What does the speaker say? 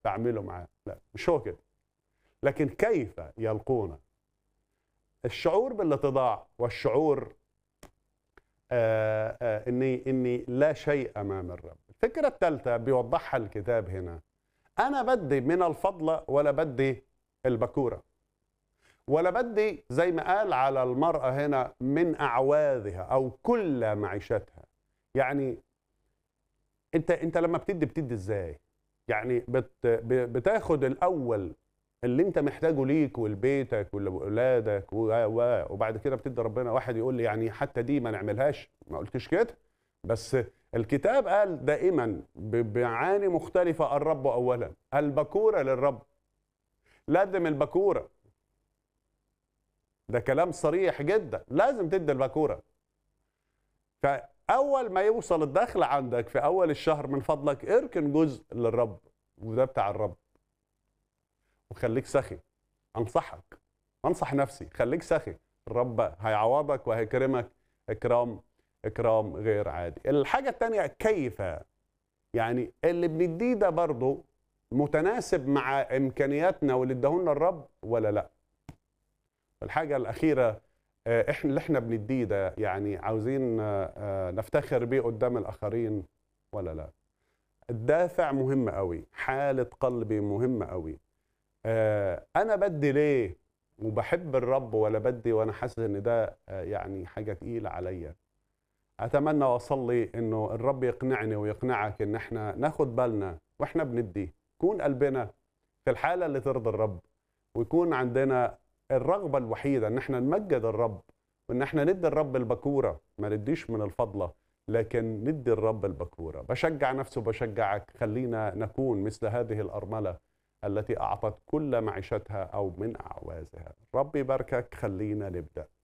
تعملوا معاه لا مش هو كده لكن كيف يلقون الشعور بالاتضاع والشعور آه آه اني اني لا شيء امام الرب الفكره الثالثه بيوضحها الكتاب هنا انا بدي من الفضله ولا بدي البكوره ولا بدي زي ما قال على المراه هنا من اعواذها او كل معيشتها يعني انت انت لما بتدي بتدي ازاي يعني بت بتاخد الاول اللي انت محتاجه ليك ولبيتك ولولادك وبعد كده بتدي ربنا واحد يقول لي يعني حتى دي ما نعملهاش ما قلتش كده بس الكتاب قال دائما بمعاني مختلفة الرب أولا البكورة للرب لازم البكورة ده كلام صريح جدا لازم تدي البكورة فأول ما يوصل الدخل عندك في أول الشهر من فضلك اركن جزء للرب وده بتاع الرب وخليك سخي انصحك انصح نفسي خليك سخي الرب هيعوضك وهيكرمك اكرام اكرام غير عادي الحاجه الثانيه كيف يعني اللي بنديه ده برضه متناسب مع امكانياتنا واللي اداهولنا الرب ولا لا الحاجه الاخيره احنا اللي احنا بنديه ده يعني عاوزين نفتخر بيه قدام الاخرين ولا لا الدافع مهم قوي حاله قلبي مهمه قوي انا بدي ليه وبحب الرب ولا بدي وانا حاسس ان ده يعني حاجه تقيله عليا اتمنى واصلي انه الرب يقنعني ويقنعك ان احنا ناخد بالنا واحنا بندي يكون قلبنا في الحاله اللي ترضي الرب ويكون عندنا الرغبه الوحيده ان احنا نمجد الرب وان احنا ندي الرب البكوره ما نديش من الفضله لكن ندي الرب البكوره بشجع نفسي وبشجعك خلينا نكون مثل هذه الارمله التي اعطت كل معيشتها او من اعوازها ربي يباركك خلينا نبدا